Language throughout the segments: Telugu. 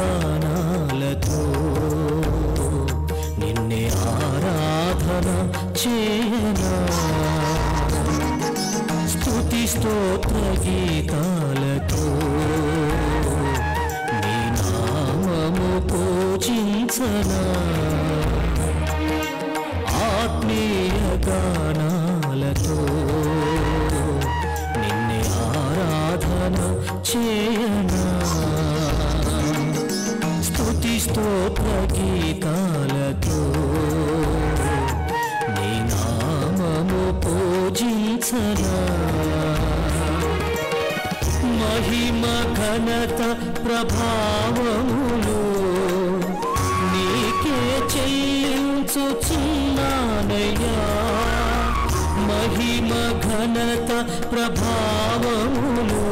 గానాలతో నిన్నే ఆరాధన చేయనా స్తుతి స్తోత్ర గీతాలతో నీ నామము పూజించనా ఆత్మీయ గానాలతో నిన్నే ఆరాధన చేయనా స్తుతి స్తోత్ర గీతాలతో నీ నామము పూజించనా మహిమ ఘనత ప్రభావములు నీకే చెల్లించుచున్నానయ్యా మహిమ ఘనత ప్రభావములు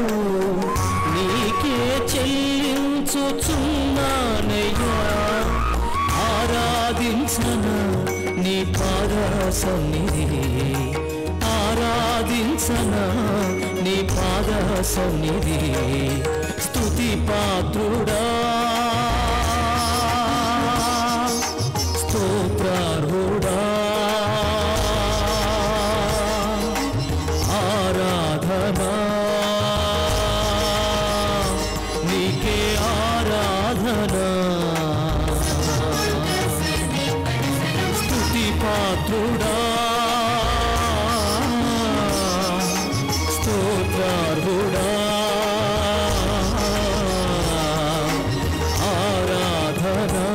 నీకే చెల్లించుచున్నానయ్యా ఆరాధించన నీ పాద సన్నిధి ఆరాధించన నీ పాద సన్నిధి స్తుతి పాత్రుడా స్తోత్రార్హుడా ఆరాధనా నీకే ఆరాధనా స్తుతి పాత్రుడా స్తోత్రార్హుడా ఆరాధనా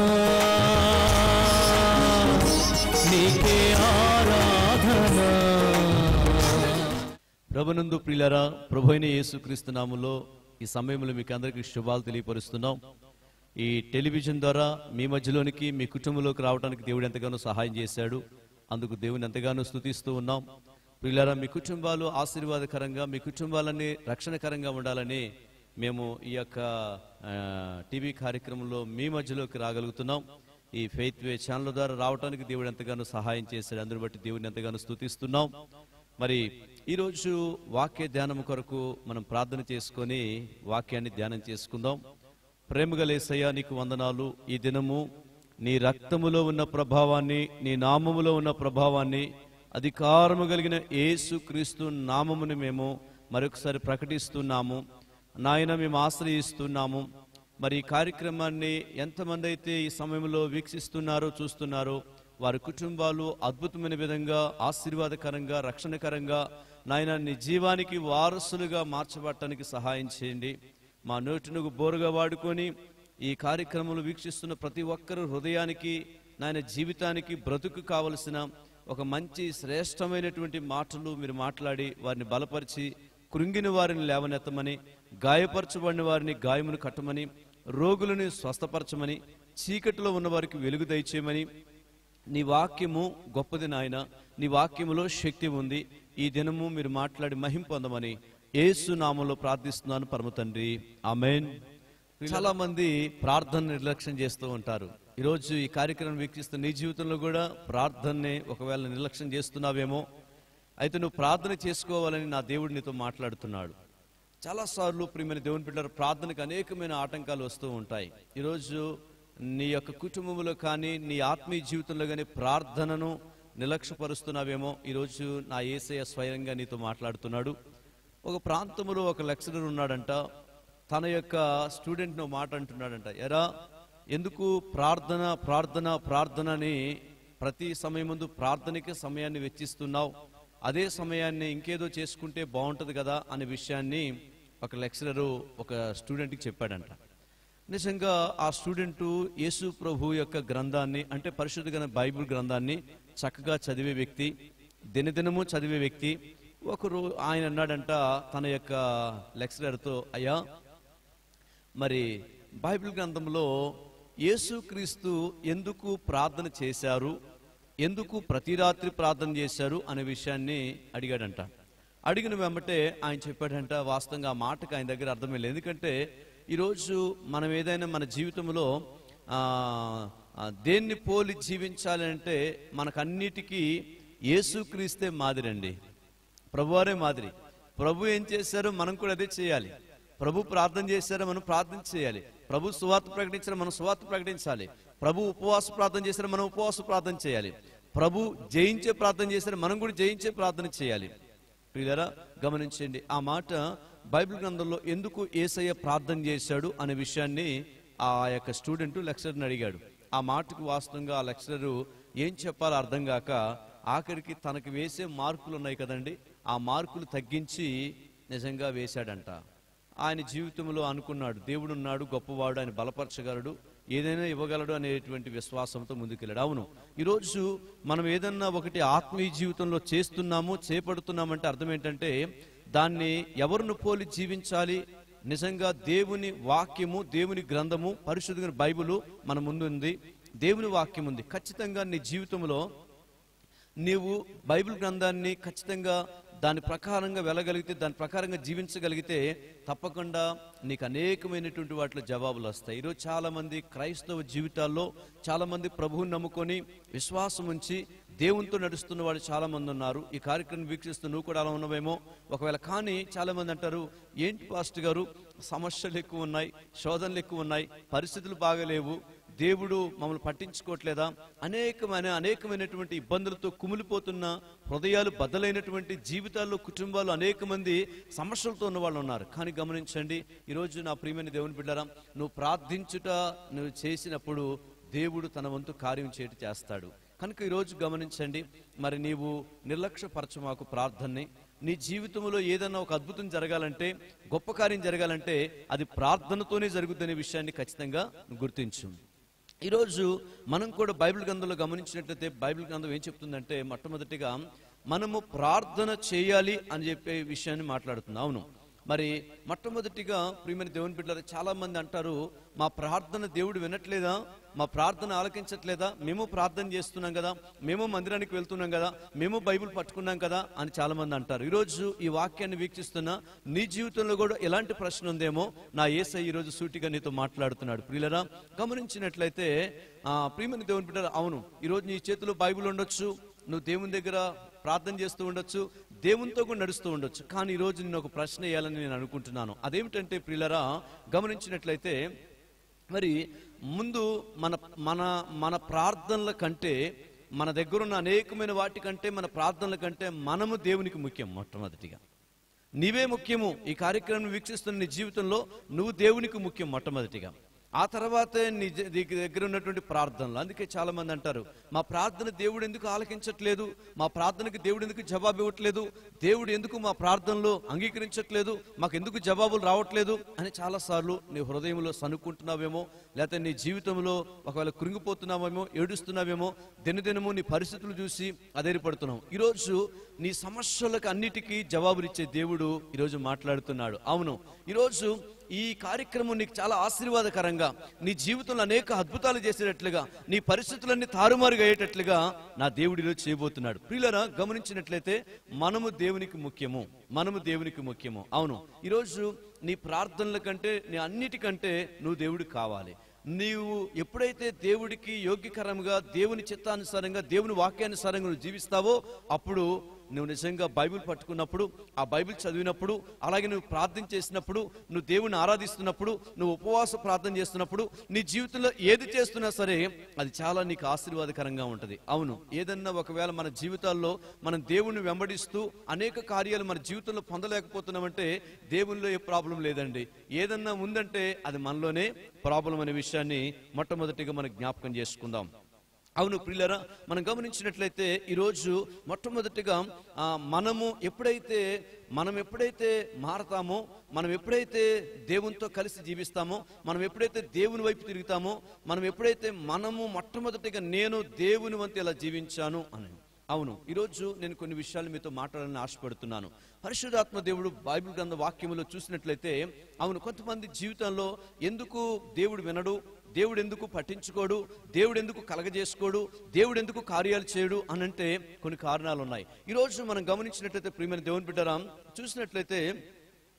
నీకే ఆరాధనా ప్రభునందు ప్రియులరా ప్రభు అయిన యేసుక్రీస్తు నామంలో ఈ సమయంలో మీకు అందరికీ శుభాలు తెలియపరుస్తున్నాం ఈ టెలివిజన్ ద్వారా మీ మధ్యలోనికి మీ కుటుంబంలోకి రావడానికి దేవుడు ఎంతగానో సహాయం చేశాడు అందుకు దేవుని ఎంతగానో స్తుతిస్తూ ఉన్నాం ప్రియులరా మీ కుటుంబాలు ఆశీర్వాదకరంగా మీ కుటుంబాలన్నీ రక్షణకరంగా ఉండాలని మేము ఈ యొక్క ఆ, టీవీ కార్యక్రమంలో మీ మధ్యలోకి రాగలుగుతున్నాం ఈ ఫెయిత్ వే ఛానల్ ద్వారా రావడానికి దేవుడు ఎంతగానో సహాయం చేశాడు అందరిని బట్టి దేవుడిని ఎంతగానో స్తుతిస్తున్నాం మరి ఈరోజు వాక్య ధ్యానం కొరకు మనం ప్రార్థన చేసుకొని వాక్యాన్ని ధ్యానం చేసుకుందాం ప్రేమగలేసయ్యా నీకు వందనాలు ఈ దినము నీ రక్తములో ఉన్న ప్రభావాన్ని నీ నామములో ఉన్న ప్రభావాన్ని అధికారము కలిగిన యేసు క్రీస్తు నామమును మేము మరొకసారి ప్రకటిస్తున్నాము నాయన మేము ఆశ్రయిస్తున్నాము మరి ఈ కార్యక్రమాన్ని ఎంతమంది అయితే ఈ సమయంలో వీక్షిస్తున్నారో చూస్తున్నారో వారి కుటుంబాలు అద్భుతమైన విధంగా ఆశీర్వాదకరంగా రక్షణకరంగా నాయన నీ జీవానికి వారసులుగా మార్చబడటానికి సహాయం చేయండి మా నోటినుగు బోరుగా వాడుకొని ఈ కార్యక్రమంలో వీక్షిస్తున్న ప్రతి ఒక్కరు హృదయానికి నాయన జీవితానికి బ్రతుకు కావలసిన ఒక మంచి శ్రేష్టమైనటువంటి మాటలు మీరు మాట్లాడి వారిని బలపరిచి కృంగిన వారిని లేవనెత్తమని గాయపరచబడిన వారిని గాయమును కట్టమని రోగులను స్వస్థపరచమని చీకటిలో ఉన్న వారికి వెలుగు దయచేయమని నీ వాక్యము గొప్పది నాయన నీ వాక్యములో శక్తి ఉంది ఈ దినము మీరు మాట్లాడి మహిం పొందమని యేసు నామంలో ప్రార్థిస్తున్నాను పరమ తండ్రి ఆమెన్ చాలా మంది ప్రార్థన నిర్లక్ష్యం చేస్తూ ఉంటారు ఈరోజు ఈ కార్యక్రమం వీక్షిస్తున్న నీ జీవితంలో కూడా ప్రార్థనని ఒకవేళ నిర్లక్ష్యం చేస్తున్నావేమో అయితే నువ్వు ప్రార్థన చేసుకోవాలని నా దేవుడు నీతో మాట్లాడుతున్నాడు చాలాసార్లు ప్రియమైన దేవుని బిడ్డలు ప్రార్థనకు అనేకమైన ఆటంకాలు వస్తూ ఉంటాయి ఈరోజు నీ యొక్క కుటుంబంలో కానీ నీ ఆత్మీయ జీవితంలో కానీ ప్రార్థనను నిర్లక్ష్యపరుస్తున్నావేమో ఈరోజు నా ఏసయ్య స్వయంగా నీతో మాట్లాడుతున్నాడు ఒక ప్రాంతంలో ఒక లెక్చరర్ ఉన్నాడంట తన యొక్క స్టూడెంట్ను మాట అంటున్నాడంట ఎరా ఎందుకు ప్రార్థన ప్రార్థన ప్రార్థన అని ప్రతి సమయం ముందు ప్రార్థనకే సమయాన్ని వెచ్చిస్తున్నావు అదే సమయాన్ని ఇంకేదో చేసుకుంటే బాగుంటది కదా అనే విషయాన్ని ఒక లెక్చరరు ఒక స్టూడెంట్కి చెప్పాడంట నిజంగా ఆ స్టూడెంట్ యేసు ప్రభు యొక్క గ్రంథాన్ని అంటే పరిశుద్ధ గ్రంథ బైబిల్ గ్రంథాన్ని చక్కగా చదివే వ్యక్తి దినదినము చదివే వ్యక్తి ఒకరు ఆయన అన్నాడంట తన యొక్క లెక్చరర్తో అయ్యా మరి బైబిల్ గ్రంథంలో యేసుక్రీస్తు ఎందుకు ప్రార్థన చేశారు ఎందుకు ప్రతి రాత్రి ప్రార్థన చేశారు అనే విషయాన్ని అడిగాడంట అడిగిన వెంబటే ఆయన చెప్పాడంట వాస్తవంగా ఆ మాటకు ఆయన దగ్గర అర్థమే లేదు ఎందుకంటే ఈరోజు మనం ఏదైనా మన జీవితంలో ఆ, ఆ, దేన్ని పోలి జీవించాలి అంటే మనకన్నిటికీ యేసుక్రీస్తే మాదిరండి ప్రభువారే మాదిరి ప్రభు ఏం చేశారో మనం కూడా అదే చేయాలి ప్రభు ప్రార్థన చేశారా మనం ప్రార్థన చేయాలి ప్రభు సువార్త ప్రకటించారా మనం సువార్త ప్రకటించాలి ప్రభు ఉపవాస ప్రార్థన చేశారా మనం ఉపవాస ప్రార్థన చేయాలి ప్రభు జయించే ప్రార్థన చేశారా మనం కూడా జయించే ప్రార్థన చేయాలి ప్రియులరా గమనించండి ఆ మాట బైబిల్ గ్రంథంలో ఎందుకు ఏసయ్య ప్రార్థన చేశాడు అనే విషయాన్ని ఆ యొక్క స్టూడెంట్ లెక్చరర్ని అడిగాడు ఆ మాటకు వాస్తవంగా ఆ లెక్చరరు ఏం చెప్పాలో అర్థం కాక ఆఖరికి తనకి వేసే మార్కులు ఉన్నాయి కదండి ఆ మార్కులు తగ్గించి నిజంగా వేశాడంట ఆయన జీవితంలో అనుకున్నాడు దేవుడు ఉన్నాడు గొప్పవాడు ఆయన బలపరచగలడు ఏదైనా ఇవ్వగలడు అనేటువంటి విశ్వాసంతో ముందుకెళ్ళాడు అవును ఈరోజు మనం ఏదన్నా ఒకటి ఆత్మీయ జీవితంలో చేస్తున్నాము చేపడుతున్నామంటే అర్థం ఏంటంటే దాన్ని ఎవరిని పోలి జీవించాలి నిజంగా దేవుని వాక్యము దేవుని గ్రంథము పరిశుద్ధమైన బైబిలు మన ముందు ఉంది దేవుని వాక్యం ఉంది ఖచ్చితంగా నీ జీవితంలో నీవు బైబిల్ గ్రంథాన్ని ఖచ్చితంగా దాని ప్రకారంగా వెళ్ళగలిగితే దాని ప్రకారంగా జీవించగలిగితే తప్పకుండా నీకు అనేకమైనటువంటి వాటిలో జవాబులు వస్తాయి ఈరోజు చాలా మంది క్రైస్తవ జీవితాల్లో చాలా మంది ప్రభువుని నమ్ముకొని విశ్వాసం ఉంచి దేవునితో నడుస్తున్న వాళ్ళు చాలా మంది ఉన్నారు ఈ కార్యక్రమం వీక్షిస్తూ నువ్వు కూడా అలా ఉన్నవేమో ఒకవేళ కానీ చాలా మంది అంటారు ఏంటి పాస్టర్ గారు సమస్యలు ఎక్కువ ఉన్నాయి శోధనలు ఎక్కువ ఉన్నాయి పరిస్థితులు బాగలేవు దేవుడు మమ్మల్ని పట్టించుకోవట్లేదా అనేకమైన అనేకమైనటువంటి ఇబ్బందులతో కుమిలిపోతున్న హృదయాలు బద్దలైనటువంటి జీవితాల్లో కుటుంబాలు అనేక మంది సమస్యలతో ఉన్న వాళ్ళు ఉన్నారు కానీ గమనించండి ఈరోజు నా ప్రియమైన దేవుని బిడ్డారా నువ్వు ప్రార్థించుట నువ్వు చేసినప్పుడు దేవుడు తన వంతు కార్యం చేయట చేస్తాడు కనుక ఈరోజు గమనించండి మరి నీవు నిర్లక్ష్యపరచమాకు ప్రార్థనని నీ జీవితంలో ఏదైనా ఒక అద్భుతం జరగాలంటే గొప్ప కార్యం జరగాలంటే అది ప్రార్థనతోనే జరుగుతుందనే విషయాన్ని ఖచ్చితంగా గుర్తించు ఈరోజు మనం కూడా బైబిల్ గ్రంథంలో గమనించినట్లయితే బైబిల్ గ్రంథం ఏం చెప్తుందంటే మొట్టమొదటిగా మనము ప్రార్థన చేయాలి అని చెప్పే విషయాన్ని మాట్లాడుతుంది అవును మరి మొట్టమొదటిగా ప్రియమైన దేవుని బిడ్డలు చాలా మంది అంటారు మా ప్రార్థన దేవుడు వినట్లేదా మా ప్రార్థన ఆలకించట్లేదా మేము ప్రార్థన చేస్తున్నాం కదా మేము మందిరానికి వెళ్తున్నాం కదా మేము బైబిల్ పట్టుకున్నాం కదా అని చాలా మంది అంటారు ఈరోజు ఈ వాక్యాన్ని వీక్షిస్తున్న నీ జీవితంలో కూడా ఎలాంటి ప్రశ్న ఉందేమో నా ఏసై ఈరోజు సూటిగా నీతో మాట్లాడుతున్నాడు ప్రియులరా గమనించినట్లయితే ఆ ప్రియమైన దేవుని బిడ్డలు అవును ఈరోజు నీ చేతిలో బైబిల్ ఉండొచ్చు నువ్వు దేవుని దగ్గర ప్రార్థన చేస్తూ ఉండొచ్చు దేవునితో కూడా నడుస్తూ ఉండొచ్చు కానీ ఈరోజు నేను ఒక ప్రశ్న వేయాలని నేను అనుకుంటున్నాను అదేమిటంటే ప్రియులరా గమనించినట్లయితే మరి ముందు మన మన మన ప్రార్థనల కంటే మన దగ్గర ఉన్న అనేకమైన వాటి కంటే మన ప్రార్థనల కంటే మనము దేవునికి ముఖ్యం మొట్టమొదటిగా నీవే ముఖ్యము ఈ కార్యక్రమం వీక్షిస్తున్న నీ జీవితంలో నువ్వు దేవునికి ముఖ్యం మొట్టమొదటిగా ఆ తర్వాతే నీ జ- నీ దగ్గర ఉన్నటువంటి ప్రార్థనలు అందుకే చాలా మంది అంటారు మా ప్రార్థన దేవుడు ఎందుకు ఆలకించట్లేదు మా ప్రార్థనకి దేవుడు ఎందుకు జవాబు ఇవ్వట్లేదు దేవుడు ఎందుకు మా ప్రార్థనలో అంగీకరించట్లేదు మాకు ఎందుకు జవాబులు రావట్లేదు అని చాలా సార్లు నీ హృదయంలో సనుక్కుంటున్నావేమో లేకపోతే నీ జీవితంలో ఒకవేళ కృంగిపోతున్నావేమో ఏడుస్తున్నావేమో దినదినము నీ పరిస్థితులు చూసి అధైర్యపడుతున్నావు ఈరోజు నీ సమస్యలకు అన్నిటికీ జవాబులిచ్చే దేవుడు ఈరోజు మాట్లాడుతున్నాడు అవును ఈరోజు ఈ కార్యక్రమం నీకు చాలా ఆశీర్వాదకరంగా నీ జీవితంలో అనేక అద్భుతాలు చేసేటట్లుగా నీ పరిస్థితులన్నీ తారుమారుగా అయ్యేటట్లుగా నా దేవుడు ఈరోజు చేయబోతున్నాడు ప్రియులరా గమనించినట్లయితే మనము దేవునికి ముఖ్యము మనము దేవునికి ముఖ్యము అవును ఈరోజు నీ ప్రార్థనల కంటే నీ అన్నిటికంటే నువ్వు దేవుడికి కావాలి నీవు ఎప్పుడైతే దేవుడికి యోగ్యకరంగా దేవుని చిత్తానుసారంగా దేవుని వాక్యానుసారంగా నువ్వు జీవిస్తావో అప్పుడు నువ్వు నిజంగా బైబిల్ పట్టుకున్నప్పుడు ఆ బైబిల్ చదివినప్పుడు అలాగే నువ్వు ప్రార్థన చేసినప్పుడు నువ్వు దేవుని ఆరాధిస్తున్నప్పుడు నువ్వు ఉపవాస ప్రార్థన చేస్తున్నప్పుడు నీ జీవితంలో ఏది చేస్తున్నా సరే అది చాలా నీకు ఆశీర్వాదకరంగా ఉంటుంది అవును ఏదన్నా ఒకవేళ మన జీవితాల్లో మనం దేవుణ్ణి వెంబడిస్తూ అనేక కార్యాలు మన జీవితంలో పొందలేకపోతున్నామంటే దేవునిలో ఏ ప్రాబ్లం లేదండి ఏదన్నా ఉందంటే అది మనలోనే ప్రాబ్లం అనే విషయాన్ని మొట్టమొదటిగా మనం జ్ఞాపకం చేసుకుందాం అవును ప్రియులరా మనం గమనించినట్లయితే ఈరోజు మొట్టమొదటిగా ఆ, మనము ఎప్పుడైతే మనం ఎప్పుడైతే మారతామో మనం ఎప్పుడైతే దేవునితో కలిసి జీవిస్తామో మనం ఎప్పుడైతే దేవుని వైపు తిరుగుతామో మనం ఎప్పుడైతే మనము మొట్టమొదటిగా నేను దేవుని వంతు ఇలా జీవించాను అని అవును ఈరోజు నేను కొన్ని విషయాలు మీతో మాట్లాడాలని ఆశపడుతున్నాను పరిశుధాత్మ దేవుడు బైబిల్ గ్రంథ వాక్యములో చూసినట్లయితే అవును కొంతమంది జీవితంలో ఎందుకు దేవుడు వినడు దేవుడు ఎందుకు పట్టించుకోడు దేవుడు ఎందుకు కలగజేసుకోడు దేవుడు ఎందుకు కార్యాలు చేయడు అని అంటే కొన్ని కారణాలు ఉన్నాయి ఈరోజు మనం గమనించినట్లయితే ప్రియమైన దేవుని బిడ్డరా చూసినట్లయితే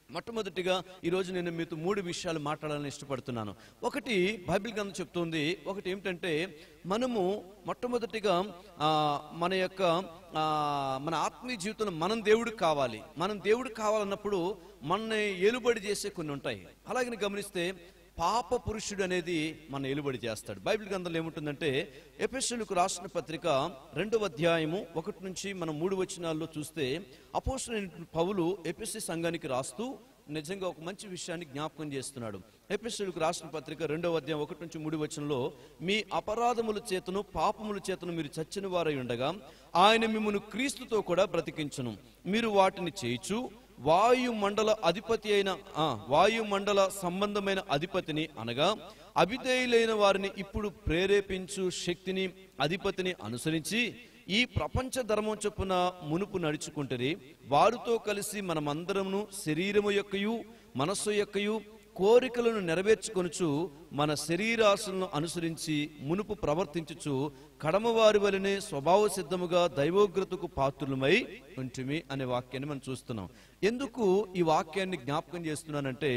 మొట్టమొదటిగా ఈరోజు నేను మీతో మూడు విషయాలు మాట్లాడాలని ఇష్టపడుతున్నాను ఒకటి బైబిల్ గ్రంథం చెప్తుంది ఒకటి ఏమిటంటే మనము మొట్టమొదటిగా ఆ, మన యొక్క ఆ, మన ఆత్మీయ జీవితంలో మనం దేవుడికి కావాలి మనం దేవుడికి కావాలన్నప్పుడు మనని ఏలుబడి చేసే కొన్ని ఉంటాయి అలాగే గమనిస్తే పాప పురుషుడు అనేది మన ఏలుబడి చేస్తాడు బైబిల్ గ్రంథంలో ఏముంటుందంటే ఎపిసోడ్కు రాసిన పత్రిక రెండవ అధ్యాయము ఒకటి నుంచి మనం మూడు వచనాల్లో చూస్తే అపోసిన పౌలు ఎపిసి సంఘానికి రాస్తూ నిజంగా ఒక మంచి విషయాన్ని జ్ఞాపకం చేస్తున్నాడు ఎపిసోడ్కు రాసిన పత్రిక రెండవ అధ్యాయం ఒకటి నుంచి మూడు వచనంలో మీ అపరాధముల చేతను పాపముల చేతను మీరు చచ్చిన వారై ఉండగా ఆయన మిమ్మల్ని క్రీస్తుతో కూడా బ్రతికించును మీరు వాటిని చేయిచు వాయుమండల అధిపతి అయిన ఆ, వాయుమండల సంబంధమైన అధిపతిని అనగా అభిధేయులైన వారిని ఇప్పుడు ప్రేరేపించు శక్తిని అధిపతిని అనుసరించి ఈ ప్రపంచ ధర్మం చొప్పున మునుపు నడుచుకుంటది వారితో కలిసి మనమందరము శరీరము యొక్కయు మనస్సు యొక్కయు కోరికలను నెరవేర్చుకొనుచు మన శరీరాశలను అనుసరించి మునుపు ప్రవర్తించుచు కడమవారి వలనే స్వభావ సిద్ధముగా దైవోగ్రతకు పాత్రులమై ఉంటుమి అనే వాక్యాన్ని మనం చూస్తున్నాం ఎందుకు ఈ వాక్యాన్ని జ్ఞాపకం చేస్తున్నానంటే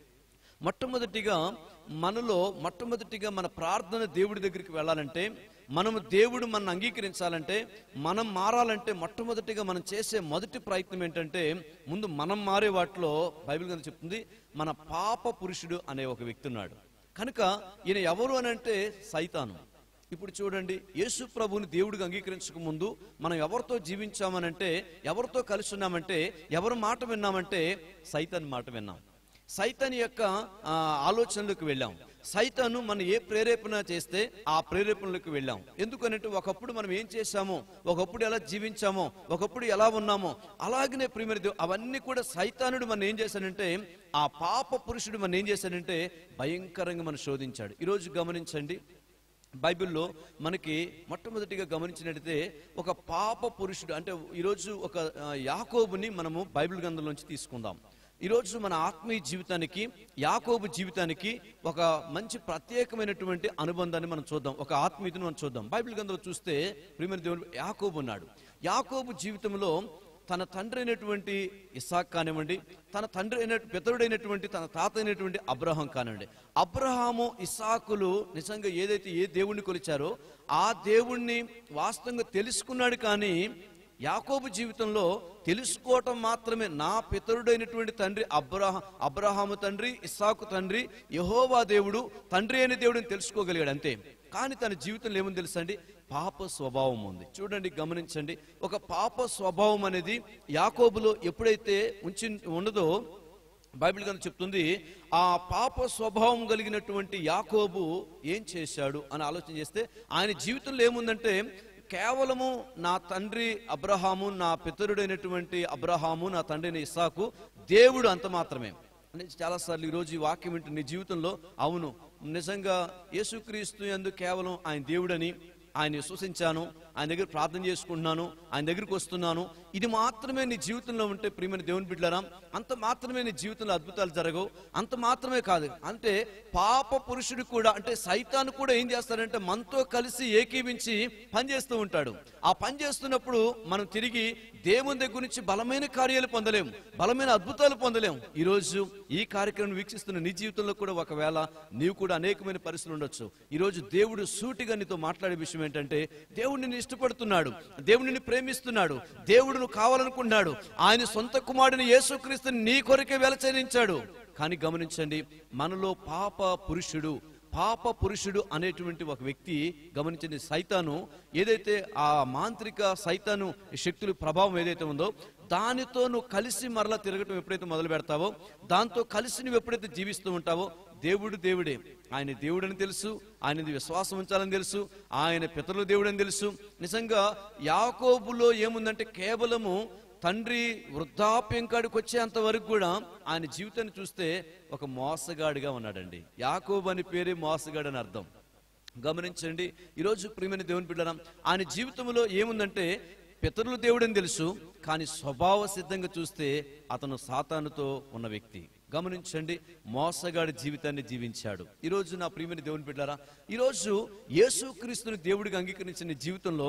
మొట్టమొదటిగా మనలో మొట్టమొదటిగా మన ప్రార్థన దేవుడి దగ్గరికి వెళ్ళాలంటే మనము దేవుడు మన అంగీకరించాలంటే మనం మారాలంటే మొట్టమొదటిగా మనం చేసే మొదటి ప్రయత్నం ఏంటంటే ముందు మనం మారే వాటిలో బైబిల్ గ్రంథం చెప్తుంది మన పాప పురుషుడు అనే ఒక వ్యక్తి ఉన్నాడు కనుక ఈయన ఎవరు అని అంటే సైతాను ఇప్పుడు చూడండి యేసు ప్రభుని దేవుడికి అంగీకరించక ముందు మనం ఎవరితో జీవించామనంటే ఎవరితో కలిసి ఉన్నామంటే ఎవరి మాట విన్నామంటే సైతాన్ మాట విన్నాం సైతాన్ యొక్క ఆ, ఆలోచనలకు వెళ్ళాం సైతాను మనం ఏ ప్రేరేపణ చేస్తే ఆ ప్రేరేపణలకు వెళ్ళాం ఎందుకనంటే ఒకప్పుడు మనం ఏం చేశామో ఒకప్పుడు ఎలా జీవించామో ఒకప్పుడు ఎలా ఉన్నామో అలాగనే ప్రియమైన అవన్నీ కూడా సైతానుడు మనం ఏం చేశాడంటే ఆ పాప పురుషుడు మనం ఏం చేశాడంటే భయంకరంగా మనం శోధించాడు ఈరోజు గమనించండి బైబిల్లో మనకి మొట్టమొదటిగా గమనించినట్టయితే ఒక పాప పురుషుడు అంటే ఈరోజు ఒక ఆ, యాకోబుని మనము బైబిల్ గ్రంథంలోంచి తీసుకుందాం ఈరోజు మన ఆత్మీయ జీవితానికి యాకోబు జీవితానికి ఒక మంచి ప్రత్యేకమైనటువంటి అనుబంధాన్ని మనం చూద్దాం ఒక ఆత్మీయతను మనం చూద్దాం బైబిల్ గ్రంథంలో చూస్తే ప్రియమైన దేవుడు యాకోబు ఉన్నాడు యాకోబు జీవితంలో తన తండ్రి అయినటువంటి ఇసాక్ కానివ్వండి తన తండ్రి అయిన పితరుడైనటువంటి తన తాత అయినటువంటి అబ్రహాం కానివ్వండి అబ్రహాము ఇసాకులు నిజంగా ఏదైతే ఏ దేవుణ్ణి కొలిచారో ఆ దేవుణ్ణి వాస్తవంగా తెలుసుకున్నాడు కానీ యాకోబు జీవితంలో తెలుసుకోవటం మాత్రమే నా పితరుడైనటువంటి తండ్రి అబ్రహా అబ్రహాము తండ్రి ఇస్సాకు తండ్రి యహోవా దేవుడు తండ్రి అయిన దేవుడిని తెలుసుకోగలిగాడు అంతే కానీ తన జీవితంలో ఏముంది తెలుసండి పాప స్వభావం ఉంది చూడండి గమనించండి ఒక పాప స్వభావం అనేది యాకోబులో ఎప్పుడైతే ఉంచి ఉన్నదో బైబిల్ కనుక చెప్తుంది ఆ పాప స్వభావం కలిగినటువంటి యాకోబు ఏం చేశాడు అని ఆలోచన చేస్తే ఆయన జీవితంలో ఏముందంటే కేవలము నా తండ్రి అబ్రహాము నా పితరుడైనటువంటి అబ్రహాము నా తండ్రిని ఇస్సాకు దేవుడు అంత మాత్రమే అంటే చాలాసార్లు ఈరోజు ఈ వాక్యం వింటే నీ జీవితంలో అవును నిజంగా యేసుక్రీస్తు యందు కేవలం ఆయన దేవుడని ఆయన విశ్వసించాను ఆయన దగ్గర ప్రార్థన చేసుకుంటున్నాను ఆయన దగ్గరికి వస్తున్నాను ఇది మాత్రమే నీ జీవితంలో ఉంటే ప్రియమైన దేవుని బిడ్డలారా అంత మాత్రమే నీ జీవితంలో అద్భుతాలు జరగవు అంత మాత్రమే కాదు అంటే పాప పురుషుడు కూడా అంటే సైతాను కూడా ఏం చేస్తాడంటే మనతో కలిసి ఏకీవించి పనిచేస్తూ ఉంటాడు ఆ పని చేస్తున్నప్పుడు మనం తిరిగి దేవుని దగ్గర నుంచి బలమైన కార్యాలు పొందలేము బలమైన అద్భుతాలు పొందలేము ఈ రోజు ఈ కార్యక్రమం వీక్షిస్తున్న నీ జీవితంలో కూడా ఒకవేళ నీవు కూడా అనేకమైన పరిస్థితులు ఉండొచ్చు ఈ రోజు దేవుడు సూటిగా నీతో మాట్లాడే విషయం ఏంటంటే దేవుడు నిన్ను ఇష్టపడుతున్నాడు దేవుడు నిన్ను ప్రేమిస్తున్నాడు దేవుడు నువ్వు కావాలనుకున్నాడు ఆయన సొంత కుమారుడిని యేసుక్రీస్తుని నీ కొరకే వెలచరించాడు కానీ గమనించండి మనలో పాప పురుషుడు పాప పురుషుడు అనేటువంటి ఒక వ్యక్తి గమనించండి సైతాను ఏదైతే ఆ మాంత్రిక సైతాను శక్తుల ప్రభావం ఏదైతే ఉందో దానితో నువ్వు కలిసి మరలా తిరగటం ఎప్పుడైతే మొదలు పెడతావో దాంతో కలిసి నువ్వు ఎప్పుడైతే జీవిస్తూ ఉంటావో దేవుడు దేవుడే ఆయన దేవుడని తెలుసు ఆయన విశ్వాసం ఉంచాలని తెలుసు ఆయన పితరుల దేవుడని తెలుసు నిజంగా యాకోబులో ఏముందంటే కేవలము తండ్రి వృద్ధాప్యం కాడికి వచ్చేంత వరకు కూడా ఆయన జీవితాన్ని చూస్తే ఒక మోసగాడిగా ఉన్నాడండి యాకోబు అని పేరే మోసగాడు అని అర్థం గమనించండి ఈరోజు ప్రియమైన దేవుని బిడ్డరా ఆయన జీవితంలో ఏముందంటే పితరుల దేవుడని తెలుసు కానీ స్వభావ సిద్ధంగా చూస్తే అతను సాతానుతో ఉన్న వ్యక్తి గమనించండి మోసగాడి జీవితాన్ని జీవించాడు ఈరోజు నా ప్రియమైన దేవుని బిడ్డారా ఈరోజు యేసుక్రీస్తుని దేవుడికి అంగీకరించిన నీ జీవితంలో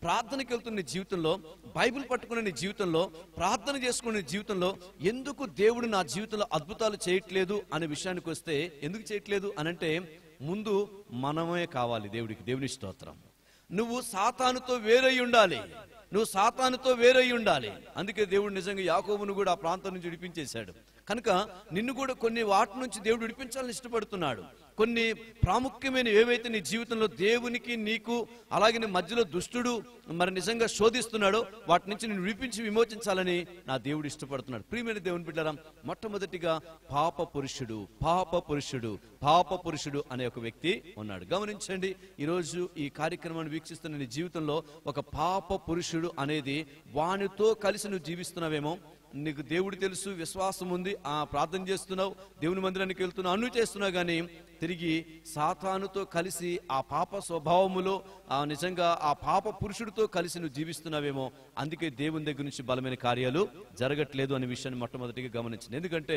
ప్రార్థనకి వెళ్తున్న నీ జీవితంలో బైబిల్ పట్టుకున్న నీ జీవితంలో ప్రార్థన చేసుకునే నీ జీవితంలో ఎందుకు దేవుడు నా జీవితంలో అద్భుతాలు చేయట్లేదు అనే విషయానికి వస్తే ఎందుకు చేయట్లేదు అనంటే ముందు మనమే కావాలి దేవుడికి దేవుని స్తోత్రం నువ్వు సాతానుతో వేరై ఉండాలి నువ్వు సాతానుతో వేరై ఉండాలి అందుకే దేవుడు నిజంగా యాకోబును కూడా ఆ ప్రాంతం నుంచి విడిపించేశాడు కనుక నిన్ను కూడా కొన్ని వాటి నుంచి దేవుడు విడిపించాలని ఇష్టపడుతున్నాడు కొన్ని ప్రాముఖ్యమైన ఏవైతే నీ జీవితంలో దేవునికి నీకు అలాగే నీ మధ్యలో దుష్టుడు మరి నిజంగా శోధిస్తున్నాడో వాటి నుంచి నేను విడిపించి విమోచించాలని నా దేవుడు ఇష్టపడుతున్నాడు ప్రియమైన దేవుని బిడ్డరా మొట్టమొదటిగా పాప పురుషుడు పాప పురుషుడు పాప పురుషుడు అనే ఒక వ్యక్తి ఉన్నాడు గమనించండి ఈరోజు ఈ కార్యక్రమాన్ని వీక్షిస్తున్న నీ జీవితంలో ఒక పాప పురుషుడు అనేది వానితో కలిసి నువ్వు జీవిస్తున్నావేమో నీకు దేవుడు తెలుసు విశ్వాసం ఉంది ఆ ప్రార్థన చేస్తున్నావు దేవుని మందిరానికి వెళ్తున్నావు అన్ను చేస్తున్నావు కానీ తిరిగి సాతానుతో కలిసి ఆ పాప స్వభావములో ఆ నిజంగా ఆ పాప పురుషుడితో కలిసి నువ్వు జీవిస్తున్నావేమో అందుకే దేవుని దగ్గర నుంచి బలమైన కార్యాలు జరగట్లేదు అనే విషయాన్ని మొట్టమొదటిగా గమనించింది ఎందుకంటే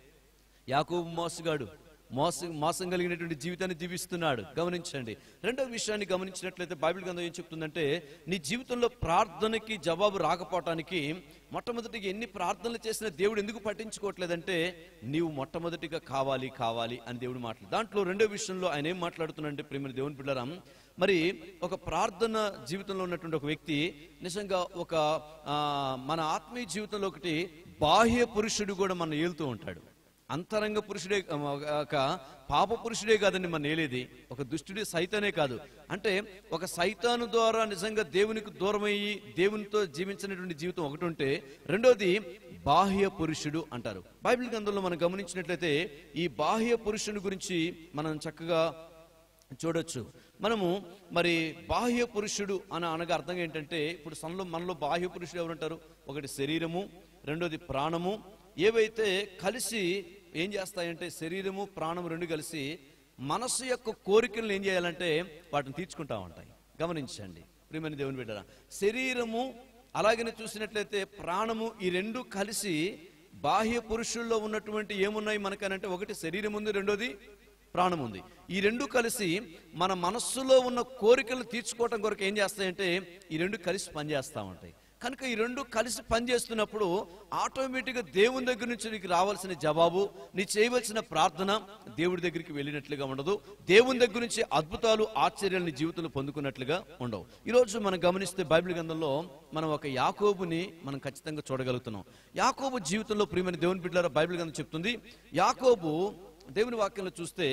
యాకోబు మోసగాడు మోసం మోసం కలిగినటువంటి జీవితాన్ని జీవిస్తున్నాడు గమనించండి రెండవ విషయాన్ని గమనించినట్లయితే బైబిల్ గ్రంథం ఏం చెప్తుందంటే నీ జీవితంలో ప్రార్థనకి జవాబు రాకపోవటానికి మొట్టమొదటిగా ఎన్ని ప్రార్థనలు చేసినా దేవుడు ఎందుకు పట్టించుకోవట్లేదంటే నీవు మొట్టమొదటిగా కావాలి కావాలి అని దేవుడు మాట్లాడు దాంట్లో రెండో విషయంలో ఆయన ఏం మాట్లాడుతున్నాడంటే ప్రేమ దేవుని బిడ్డరాం మరి ఒక ప్రార్థన జీవితంలో ఉన్నటువంటి ఒక వ్యక్తి నిజంగా ఒక ఆ, మన ఆత్మీయ జీవితంలో ఒకటి బాహ్య పురుషుడు కూడా మన ఏలుతూ ఉంటాడు అంతరంగ పురుషుడే ఒక పాప పురుషుడే కాదండి మన ఏలేది ఒక దుష్టుడే సైతానే కాదు అంటే ఒక సైతాను ద్వారా నిజంగా దేవునికి దూరమయ్యి దేవునితో జీవించినటువంటి జీవితం ఒకటి ఉంటే రెండోది బాహ్య పురుషుడు అంటారు బైబిల్ గ్రంథంలో మనం గమనించినట్లయితే ఈ బాహ్య పురుషుని గురించి మనం చక్కగా చూడొచ్చు మనము మరి బాహ్య పురుషుడు అని అనగా అర్థం ఏంటంటే ఇప్పుడు మనలో మనలో బాహ్య పురుషుడు ఎవరుంటారు ఒకటి శరీరము రెండోది ప్రాణము ఏవైతే కలిసి ఏం చేస్తాయంటే శరీరము ప్రాణము రెండు కలిసి మనస్సు యొక్క కోరికలను ఏం చేయాలంటే వాటిని తీర్చుకుంటా ఉంటాయి గమనించండి ప్రియమైన దేవుని బిడ్డరా శరీరము అలాగనే చూసినట్లయితే ప్రాణము ఈ రెండు కలిసి బాహ్య పురుషుల్లో ఉన్నటువంటి ఏమున్నాయి మనకనంటే ఒకటి శరీరం ఉంది రెండోది ప్రాణం ఉంది ఈ రెండు కలిసి మన మనస్సులో ఉన్న కోరికలు తీర్చుకోవటం కొరకు ఏం చేస్తాయంటే ఈ రెండు కలిసి పనిచేస్తా ఉంటాయి కనుక ఈ రెండు కలిసి పనిచేస్తున్నప్పుడు ఆటోమేటిక్గా దేవుని దగ్గర నుంచి నీకు రావాల్సిన జవాబు నీ చేయవలసిన ప్రార్థన దేవుడి దగ్గరికి వెళ్ళినట్లుగా ఉండదు దేవుని దగ్గర నుంచి అద్భుతాలు ఆశ్చర్యాలు నీ జీవితంలో పొందుకున్నట్లుగా ఉండవు ఈరోజు మనం గమనిస్తే బైబిల్ గ్రంథంలో మనం ఒక యాకోబుని మనం ఖచ్చితంగా చూడగలుగుతున్నాం యాకోబు జీవితంలో ప్రియమైన దేవుని బిడ్డలారా బైబిల్ గ్రంథం చెప్తుంది యాకోబు దేవుని వాక్యంలో చూస్తే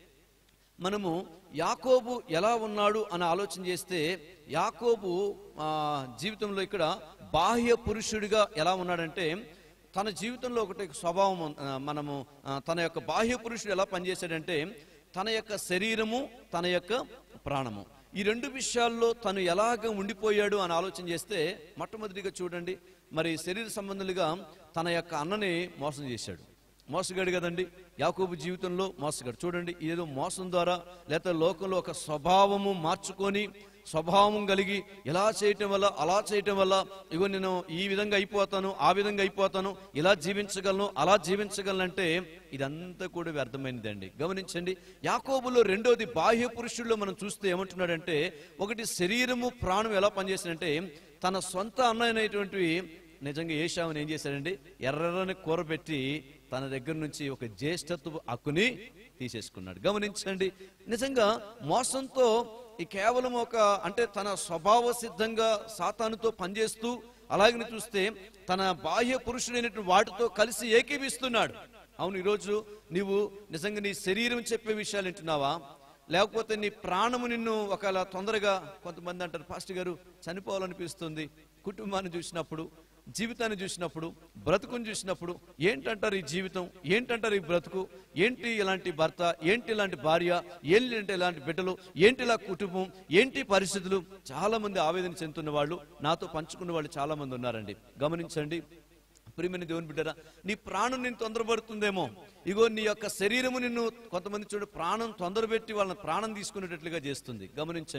మనము యాకోబు ఎలా ఉన్నాడు అని ఆలోచన చేస్తే యాకోబు ఆ, జీవితంలో ఇక్కడ బాహ్య పురుషుడిగా ఎలా ఉన్నాడంటే తన జీవితంలో ఒకటి స్వభావం ఆ, మనము ఆ, తన యొక్క బాహ్య పురుషుడు ఎలా పనిచేశాడంటే తన యొక్క శరీరము తన యొక్క ప్రాణము ఈ రెండు విషయాల్లో తను ఎలాగ ఉండిపోయాడు అని ఆలోచన చేస్తే మొట్టమొదటిగా చూడండి మరి శరీర సంబంధులుగా తన యొక్క అన్నని మోసం చేశాడు మోసగాడు కదండి యాకోబు జీవితంలో మోసగాడు చూడండి ఏదో మోసం ద్వారా లేకపోతే లోకంలో ఒక స్వభావము మార్చుకొని స్వభావం కలిగి ఇలా చేయటం వల్ల అలా చేయటం వల్ల ఇగో నేను ఈ విధంగా అయిపోతాను ఆ విధంగా అయిపోతాను ఇలా జీవించగలను అలా జీవించగలనంటే ఇదంతా కూడా వ్యర్థమైనదండి గమనించండి యాకోబులో రెండోది బాహ్య పురుషుల్లో మనం చూస్తే ఏమంటున్నాడంటే ఒకటి శరీరము ప్రాణం ఎలా పనిచేసిందంటే తన సొంత అన్నైనటువంటి నిజంగా ఏషావుని ఏం చేశాడండి ఎర్రని కూర పెట్టి తన దగ్గర నుంచి ఒక జ్యేష్ఠత్వ హక్కుని తీసేసుకున్నాడు గమనించండి నిజంగా మోసంతో ఈ కేవలం ఒక అంటే తన స్వభావ సిద్ధంగా సాతానుతో పనిచేస్తూ అలాగని చూస్తే తన బాహ్య పురుషుడైనటువంటి వాటితో కలిసి ఏకీవిస్తున్నాడు అవును ఈరోజు నీవు నిజంగా నీ శరీరం చెప్పే విషయాలు వింటున్నావా లేకపోతే నీ ప్రాణము నిన్ను ఒకవేళ తొందరగా కొంతమంది అంటారు పాస్టర్ గారు చనిపోవాలనిపిస్తుంది కుటుంబాన్ని చూసినప్పుడు జీవితాన్ని చూసినప్పుడు బ్రతుకుని చూసినప్పుడు ఏంటంటారు ఈ జీవితం ఏంటంటారు ఈ బ్రతుకు ఏంటి ఇలాంటి భర్త ఏంటి ఇలాంటి భార్య ఏంటి ఇలాంటి బిడ్డలు ఏంటి ఇలా కుటుంబం ఏంటి పరిస్థితులు చాలా మంది ఆవేదన చెందుతున్న వాళ్ళు నాతో పంచుకున్న వాళ్ళు చాలా మంది ఉన్నారండి గమనించండి ప్రియమైన దేవుని బిడ్డరా నీ ప్రాణం నిన్ను తొందరపడుతుందేమో ఇగో నీ యొక్క శరీరము నిన్ను కొంతమంది చూడు ప్రాణం తొందరపెట్టి వాళ్ళని ప్రాణం తీసుకునేటట్లుగా చేస్తుంది గమనించండి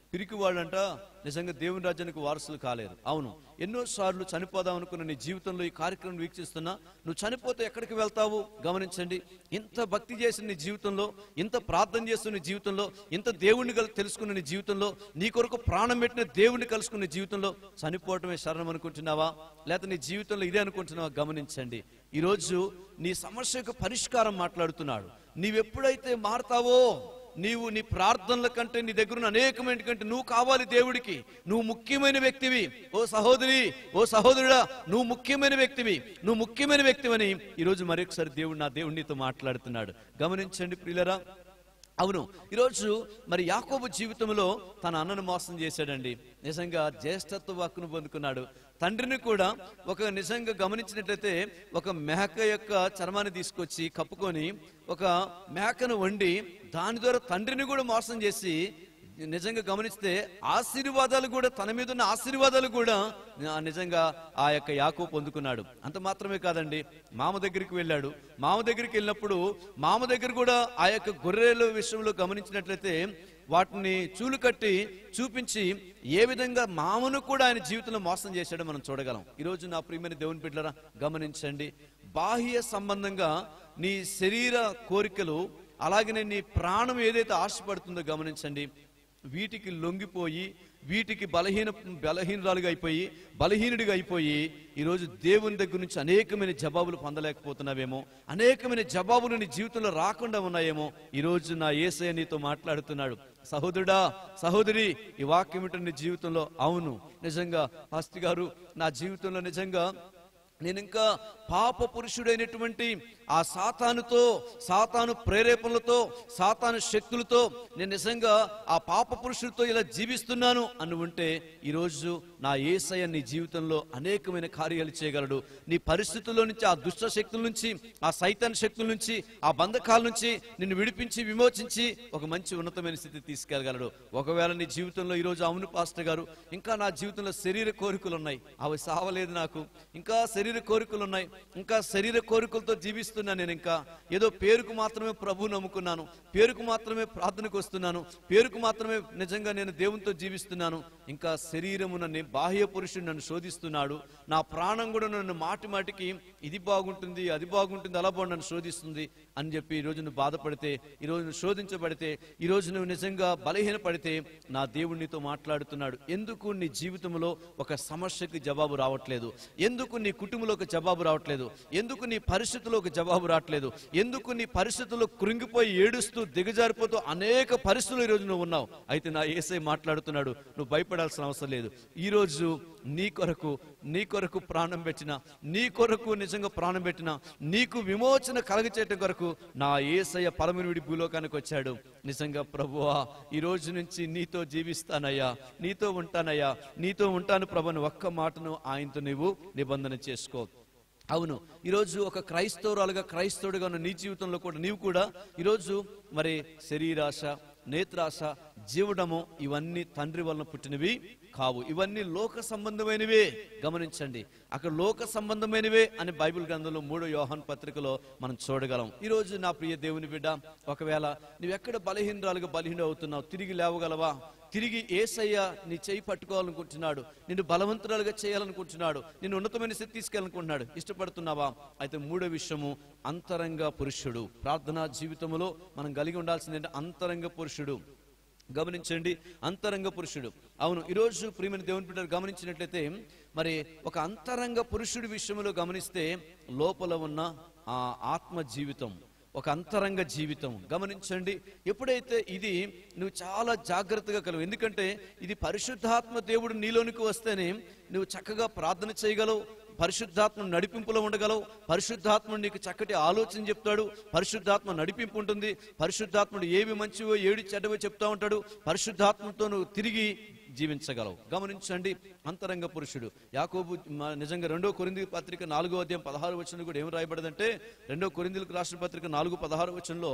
పిరికి వాళ్ళంట నిజంగా దేవుని రాజ్యానికి వారసులు కాలేరు అవును ఎన్నోసార్లు చనిపోదాం అనుకున్న నీ జీవితంలో ఈ కార్యక్రమం వీక్షిస్తున్నా నువ్వు చనిపోతే ఎక్కడికి వెళ్తావు గమనించండి ఇంత భక్తి చేసిన నీ జీవితంలో ఇంత ప్రార్థన చేస్తున్న నీ జీవితంలో ఇంత దేవుణ్ణి కల్- తెలుసుకున్న నీ జీవితంలో నీ కొరకు ప్రాణం పెట్టిన దేవుణ్ణి కలుసుకున్న జీవితంలో చనిపోవటమే శరణం అనుకుంటున్నావా లేకపోతే నీ జీవితంలో ఇదే అనుకుంటున్నావా గమనించండి ఈరోజు నీ సమస్యకు పరిష్కారం మాట్లాడుతున్నాడు నీవెప్పుడైతే మారతావో నీవు నీ ప్రార్థనల కంటే నీ దగ్గర ఉన్న అనేకమైన కంటే నువ్వు కావాలి దేవుడికి నువ్వు ముఖ్యమైన వ్యక్తివి ఓ సహోదరి ఓ సహోదరుడా నువ్వు ముఖ్యమైన వ్యక్తివి నువ్వు ముఖ్యమైన వ్యక్తివని ఈరోజు మరొకసారి దేవుడు నా దేవుడు నీతో మాట్లాడుతున్నాడు గమనించండి ప్రియులరా అవును ఈరోజు మరి యాకోబు జీవితంలో తన అన్నను మోసం చేశాడండి నిజంగా జ్యేష్ఠత్వ వాక్కును పొందుకున్నాడు తండ్రిని కూడా ఒక నిజంగా గమనించినట్లయితే ఒక మేక యొక్క చర్మాన్ని తీసుకొచ్చి కప్పుకొని ఒక మేకను వండి దాని ద్వారా తండ్రిని కూడా మోసం చేసి నిజంగా గమనిస్తే ఆశీర్వాదాలు కూడా తన మీద ఉన్న ఆశీర్వాదాలు కూడా ఆ నిజంగా ఆ యొక్క యాకో పొందుకున్నాడు అంత మాత్రమే కాదండి మామ దగ్గరికి వెళ్ళాడు మామ దగ్గరికి వెళ్ళినప్పుడు మామ దగ్గర కూడా ఆ యొక్క గొర్రెల విషయంలో గమనించినట్లయితే వాటిని చూలు కట్టి చూపించి ఏ విధంగా మామను కూడా ఆయన జీవితంలో మోసం చేశాడో మనం చూడగలం ఈరోజు నా ప్రియమైన దేవుని బిడ్డరా గమనించండి బాహ్య సంబంధంగా నీ శరీర కోరికలు అలాగనే నీ ప్రాణం ఏదైతే ఆశపడుతుందో గమనించండి వీటికి లొంగిపోయి వీటికి బలహీన బలహీనరాలుగా అయిపోయి బలహీనుడిగా అయిపోయి ఈరోజు దేవుని దగ్గర నుంచి అనేకమైన జవాబులు పొందలేకపోతున్నావేమో అనేకమైన జవాబులు నీ జీవితంలో రాకుండా ఉన్నాయేమో ఈరోజు నా ఏసయ నీతో మాట్లాడుతున్నాడు సహోదరుడా సహోదరి ఈ వాక్యం ఏంటో నీ జీవితంలో అవును నిజంగా పాస్టి గారు నా జీవితంలో నిజంగా నేను ఇంకా పాప పురుషుడైనటువంటి ఆ సాతానుతో సాతాను ప్రేరేపణలతో సాతాను శక్తులతో నేను నిజంగా ఆ పాప పురుషుడితో ఇలా జీవిస్తున్నాను అని ఉంటే ఈరోజు నా ఏసయ్య నీ జీవితంలో అనేకమైన కార్యాలు చేయగలడు నీ పరిస్థితుల్లో నుంచి ఆ దుష్ట శక్తుల నుంచి ఆ సైతాన్ శక్తుల నుంచి ఆ బంధకాల నుంచి నిన్ను విడిపించి విమోచించి ఒక మంచి ఉన్నతమైన స్థితి తీసుకెళ్ళగలడు ఒకవేళ నీ జీవితంలో ఈరోజు అవును పాస్టర్ గారు ఇంకా నా జీవితంలో శరీర కోరికలు ఉన్నాయి అవి సావలేదు నాకు ఇంకా శరీర కోరికలు ఉన్నాయి ఇంకా శరీర కోరికలతో జీవిస్తున్నా నేను ఇంకా ఏదో పేరుకు మాత్రమే ప్రభు నమ్ముకున్నాను పేరుకు మాత్రమే ప్రార్థనకు వస్తున్నాను పేరుకు మాత్రమే నిజంగా నేను దేవునితో జీవిస్తున్నాను ఇంకా శరీరమున నే- బాహ్య పురుషుడు నన్ను శోధిస్తున్నాడు నా ప్రాణం కూడా నన్ను మాటి మాటికి ఇది బాగుంటుంది అది బాగుంటుంది అలా బాగుంది నన్ను శోధిస్తుంది అని చెప్పి ఈ రోజు నువ్వు బాధపడితే ఈ రోజు నువ్వు శోధించబడితే ఈ రోజు నువ్వు నిజంగా బలహీనపడితే నా దేవుడు నీతో మాట్లాడుతున్నాడు ఎందుకు నీ జీవితంలో ఒక సమస్యకి జవాబు రావట్లేదు ఎందుకు నీ కుటుంబంలో ఒక జవాబు రావట్లేదు ఎందుకు నీ పరిస్థితుల్లో ఒక జవాబు రావట్లేదు ఎందుకు నీ పరిస్థితుల్లో కృంగిపోయి ఏడుస్తూ దిగజారిపోతూ అనేక పరిస్థితులు ఈ రోజు నువ్వు ఉన్నావు అయితే నా ఏసై మాట్లాడుతున్నాడు నువ్వు భయపడాల్సిన అవసరం లేదు ఈ రోజు నీ కొరకు నీ కొరకు ప్రాణం పెట్టిన నీ కొరకు నిజంగా ప్రాణం పెట్టిన నీకు విమోచన కలగచేయటం కొరకు నా ఏసయ్య పరమనుడి భూలోకానికి వచ్చాడు నిజంగా ప్రభువా ఈ రోజు నుంచి నీతో జీవిస్తానయ్యా నీతో ఉంటానయ్యా నీతో ఉంటాను ప్రభుని ఒక్క మాటను ఆయనతో నీవు నిబంధన చేసుకో అవును ఈరోజు ఒక క్రైస్తవురాలుగా క్రైస్తవుడిగా ఉన్న నీ జీవితంలో కూడా నీవు కూడా ఈరోజు మరి శరీరాశ నేత్రాశ జీవడము ఇవన్నీ తండ్రి వలన పుట్టినవి కావు ఇవన్నీ లోక సంబంధమైనవే గమనించండి అక్కడ లోక సంబంధమైనవే అని బైబిల్ గ్రంథంలో మూడో యోహాన్ పత్రికలో మనం చూడగలం ఈ రోజు నా ప్రియ దేవుని బిడ్డ ఒకవేళ నువ్వెక్కడ బలహీనరాలుగా బలహీన అవుతున్నావు తిరిగి లేవగలవా తిరిగి ఏసయ్య నీ చేయి పట్టుకోవాలనుకుంటున్నాడు నిన్ను బలవంతురాలుగా చేయాలనుకుంటున్నాడు నిన్ను ఉన్నతమైన స్థితి తీసుకెళ్ళాలనుకుంటున్నాడు ఇష్టపడుతున్నావా అయితే మూడో విషయము అంతరంగ పురుషుడు ప్రార్థనా జీవితంలో మనం కలిగి ఉండాల్సింది ఏంటంటే అంతరంగ పురుషుడు గమనించండి అంతరంగ పురుషుడు అవును ఈరోజు ప్రియమైన దేవుని బిడ్డలు గమనించినట్లయితే మరి ఒక అంతరంగ పురుషుడి విషయంలో గమనిస్తే లోపల ఉన్న ఆ ఆత్మ జీవితం ఒక అంతరంగ జీవితం గమనించండి ఎప్పుడైతే ఇది నువ్వు చాలా జాగ్రత్తగా కలవు ఎందుకంటే ఇది పరిశుద్ధాత్మ దేవుడు నీలోనికి వస్తేనే నువ్వు చక్కగా ప్రార్థన చేయగలవు పరిశుద్ధాత్మ నడిపింపులో ఉండగలవు పరిశుద్ధాత్ముడు నీకు చక్కటి ఆలోచన చెప్తాడు పరిశుద్ధాత్మ నడిపింపు ఉంటుంది పరిశుద్ధాత్ముడు ఏవి మంచివో ఏడి చెడ్డవో చెప్తా ఉంటాడు పరిశుద్ధాత్మతో నువ్వు తిరిగి జీవించగలవు గమనించండి అంతరంగ పురుషుడు యాకోబు మ- నిజంగా రెండో కొరింది పత్రిక నాలుగో అధ్యాయం పదహారు వచనం కూడా ఏం రాయబడదంటే రెండో కొరిందులకు రాష్ట్ర పత్రిక నాలుగు పదహారు వచనంలో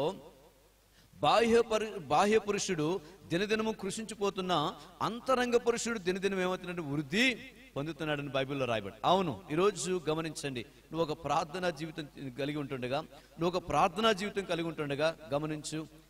బాహ్య పరు బాహ్య పురుషుడు దినదినము కృషించిపోతున్న అంతరంగ పురుషుడు దినదినం ఏమవుతున్నట్టు వృద్ధి పొందుతున్నాడని బైబిల్లో రాయబడి అవును ఈరోజు గమనించండి నువ్వు ఒక ప్రార్థనా జీవితం కలిగి ఉంటుండగా నువ్వు ఒక ప్రార్థనా జీవితం కలిగి ఉంటుండగా గమనించు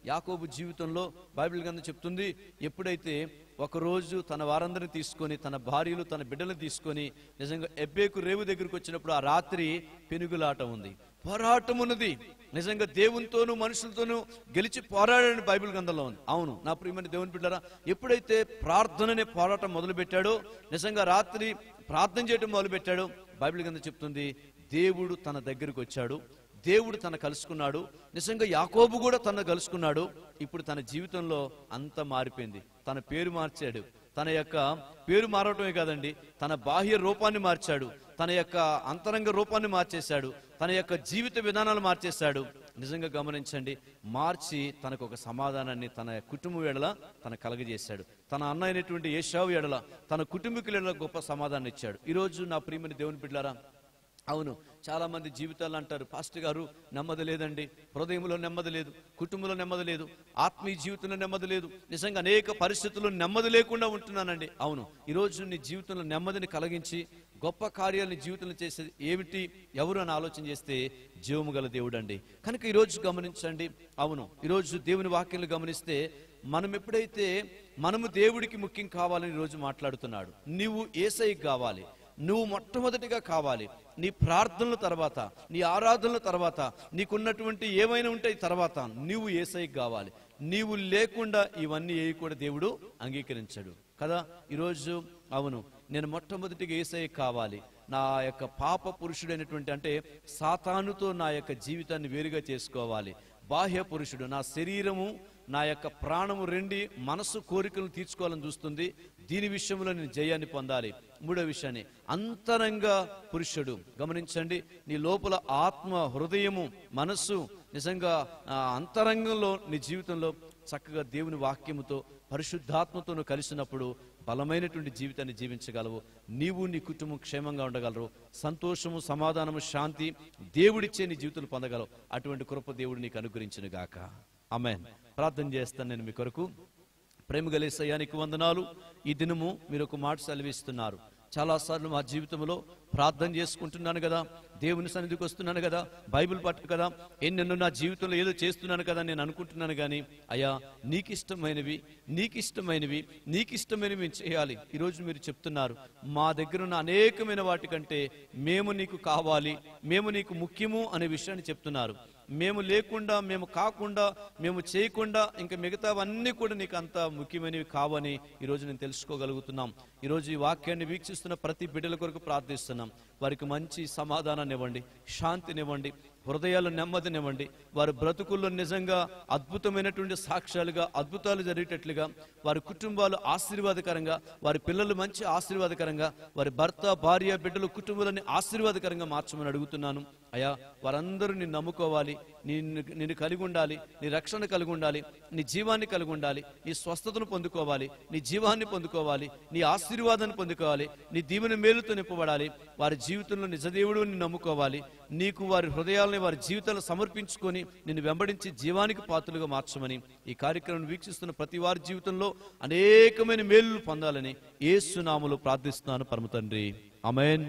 యాకోబు జీవితంలో బైబిల్ గ్రంథం చెప్తుంది ఎప్పుడైతే ఒకరోజు తన వారందరిని తీసుకొని తన భార్యలు తన బిడ్డలను తీసుకొని నిజంగా ఎబ్బేకు రేవు దగ్గరికి వచ్చినప్పుడు ఆ రాత్రి పెనుగులాట ఉంది పోరాటం ఉన్నది నిజంగా దేవునితోనూ మనుషులతోనూ గెలిచి పోరాడని బైబిల్ గ్రంథంలో ఉంది అవును నా ప్రియమైన దేవుని బిడ్డారా ఎప్పుడైతే ప్రార్థననే పోరాటం మొదలు పెట్టాడో నిజంగా రాత్రి ప్రార్థన చేయడం మొదలు పెట్టాడు బైబిల్ గ్రంథం చెప్తుంది దేవుడు తన దగ్గరికి వచ్చాడు దేవుడు తన కలుసుకున్నాడు నిజంగా యాకోబు కూడా తన కలుసుకున్నాడు ఇప్పుడు తన జీవితంలో అంత మారిపోయింది తన పేరు మార్చాడు తన యొక్క పేరు మారటమే కాదండి తన బాహ్య రూపాన్ని మార్చాడు తన యొక్క అంతరంగ రూపాన్ని మార్చేశాడు తన యొక్క జీవిత విధానాలు మార్చేశాడు నిజంగా గమనించండి మార్చి తనకు ఒక సమాధానాన్ని తన కుటుంబం ఎడల తన కలగజేశాడు తన అన్న అయినటువంటి ఏషావు ఎడల తన కుటుంబీకుల ఎడల గొప్ప సమాధానం ఇచ్చాడు ఈరోజు నా ప్రియమైన దేవుని బిడ్డారా అవును చాలా మంది జీవితాలు అంటారు పాస్టర్ గారు నెమ్మది లేదండి హృదయంలో నెమ్మది లేదు కుటుంబంలో నెమ్మది లేదు ఆత్మీయ జీవితంలో నెమ్మది లేదు నిజంగా అనేక పరిస్థితుల్లో నెమ్మది లేకుండా ఉంటున్నానండి అవును ఈరోజు నీ జీవితంలో నెమ్మదిని కలిగించి గొప్ప కార్యాలని జీవితంలో చేసేది ఏమిటి ఎవరు అని ఆలోచన చేస్తే జీవము గల దేవుడు అండి కనుక ఈరోజు గమనించండి అవును ఈరోజు దేవుని వాక్యాలు గమనిస్తే మనం ఎప్పుడైతే మనము దేవుడికి ముఖ్యం కావాలని ఈరోజు మాట్లాడుతున్నాడు నీవు ఏసైకి కావాలి నువ్వు మొట్టమొదటిగా కావాలి నీ ప్రార్థనల తర్వాత నీ ఆరాధనల తర్వాత నీకున్నటువంటి ఏమైనా ఉంటాయి తర్వాత నీవు ఏసైకి కావాలి నీవు లేకుండా ఇవన్నీ ఏ కూడా దేవుడు అంగీకరించడు కదా ఈరోజు అవును నేను మొట్టమొదటిగా ఏసై కావాలి నా యొక్క పాప పురుషుడైనటువంటి అంటే సాతానుతో నా యొక్క జీవితాన్ని వేరుగా చేసుకోవాలి బాహ్య పురుషుడు నా శరీరము నా యొక్క ప్రాణము రెండి మనసు కోరికలను తీర్చుకోవాలని చూస్తుంది దీని విషయంలో నేను జయాన్ని పొందాలి మూడో విషయాన్ని అంతరంగ పురుషుడు గమనించండి నీ లోపల ఆత్మ హృదయము మనస్సు నిజంగా ఆ అంతరంగంలో నీ జీవితంలో చక్కగా దేవుని వాక్యముతో పరిశుద్ధాత్మతో నువ్వు కలిసినప్పుడు బలమైనటువంటి జీవితాన్ని జీవించగలవు నీవు నీ కుటుంబం క్షేమంగా ఉండగలరు సంతోషము సమాధానము శాంతి దేవుడిచ్చే నీ జీవితంలో పొందగలవు అటువంటి కృప దేవుడు నీకు అనుగ్రహించును గాక ఆమెన్ ప్రార్థన చేస్తాను నేను మీ కొరకు ప్రేమ గలేసయానికి వందనాలు ఈ దినము మీరు ఒక మాట సెలవిస్తున్నారు చాలాసార్లు మా జీవితంలో ప్రార్థన చేసుకుంటున్నాను కదా దేవుని సన్నిధికి వస్తున్నాను కదా బైబిల్ పట్టు కదా ఎన్నెన్నో నా జీవితంలో ఏదో చేస్తున్నాను కదా నేను అనుకుంటున్నాను కానీ అయ్యా నీకు ఇష్టమైనవి నీకు ఇష్టమైనవి నీకు ఇష్టమైనవి మేము చేయాలి ఈరోజు మీరు చెప్తున్నారు మా దగ్గర ఉన్న అనేకమైన వాటికంటే మేము నీకు కావాలి మేము నీకు ముఖ్యము అనే విషయాన్ని చెప్తున్నారు మేము లేకుండా మేము కాకుండా మేము చేయకుండా ఇంకా మిగతావన్నీ కూడా నీకు అంత ముఖ్యమైనవి కావని ఈరోజు నేను తెలుసుకోగలుగుతున్నాం ఈరోజు ఈ వాక్యాన్ని వీక్షిస్తున్న ప్రతి బిడ్డల కొరకు ప్రార్థిస్తున్నాం వారికి మంచి సమాధానాన్ని ఇవ్వండి శాంతినివ్వండి హృదయాలు నెమ్మదినివ్వండి వారి బ్రతుకుల్లో నిజంగా అద్భుతమైనటువంటి సాక్ష్యాలుగా అద్భుతాలు జరిగేటట్లుగా వారి కుటుంబాలు ఆశీర్వాదకరంగా వారి పిల్లలు మంచి ఆశీర్వాదకరంగా వారి భర్త భార్య బిడ్డలు కుటుంబాలని ఆశీర్వాదకరంగా మార్చమని అడుగుతున్నాను అయ్యా వారందరూ నిన్ను నమ్ముకోవాలి నిన్ను నిన్ను కలిగి ఉండాలి నీ రక్షణ కలిగి ఉండాలి నీ జీవాన్ని కలిగి ఉండాలి నీ స్వస్థతను పొందుకోవాలి నీ జీవాన్ని పొందుకోవాలి నీ ఆశీర్వాదాన్ని పొందుకోవాలి నీ దీవెన మేలుతో నింపబడాలి వారి జీవితంలో నిజదేవుడు నిన్ను నమ్ముకోవాలి నీకు వారి హృదయాలని వారి జీవితాలను సమర్పించుకొని నిన్ను వెంబడించి జీవానికి పాత్రలుగా మార్చమని ఈ కార్యక్రమం వీక్షిస్తున్న ప్రతి వారి జీవితంలో అనేకమైన మేలు పొందాలని ఏసునాములు ప్రార్థిస్తున్నాను పరమ తండ్రి అమెన్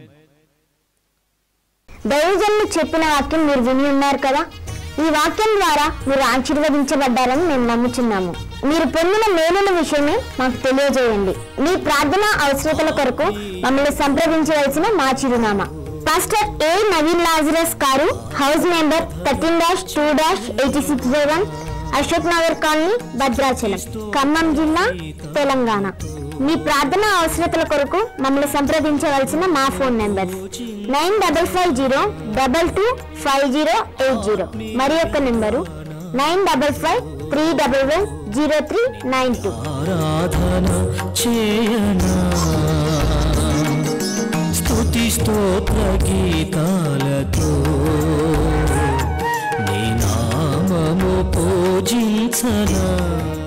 దైవజనులు చెప్పిన వాక్యం మీరు విని ఉన్నారు కదా ఈ వాక్యం ద్వారా మీరు ఆశీర్వదించబడ్డారని మేము నమ్ముచున్నాము మీరు పొందిన మేలుల విషయమే మాకు తెలియజేయండి మీ ప్రార్థన అవసరతల కొరకు మమ్మల్ని సంప్రదించవలసిన మా చిరునామా పాస్టర్ ఏ నవీన్ లాజరస్ గారు house number thirteen dash two dash eighty six one Ashok Nagar colony Bhadrachalam Khammam జిల్లా తెలంగాణ మీ ప్రార్థన అవసరతల కొరకు మమ్మల్ని సంప్రదించవలసిన మా phone number nine double five zero double two five zero eight zero మరి యొక్క number nine double five three double one zero three nine two ఆరాధన చేయనా స్తుతి స్తోత్ర గీతాలతో నీ నామము పూజించనా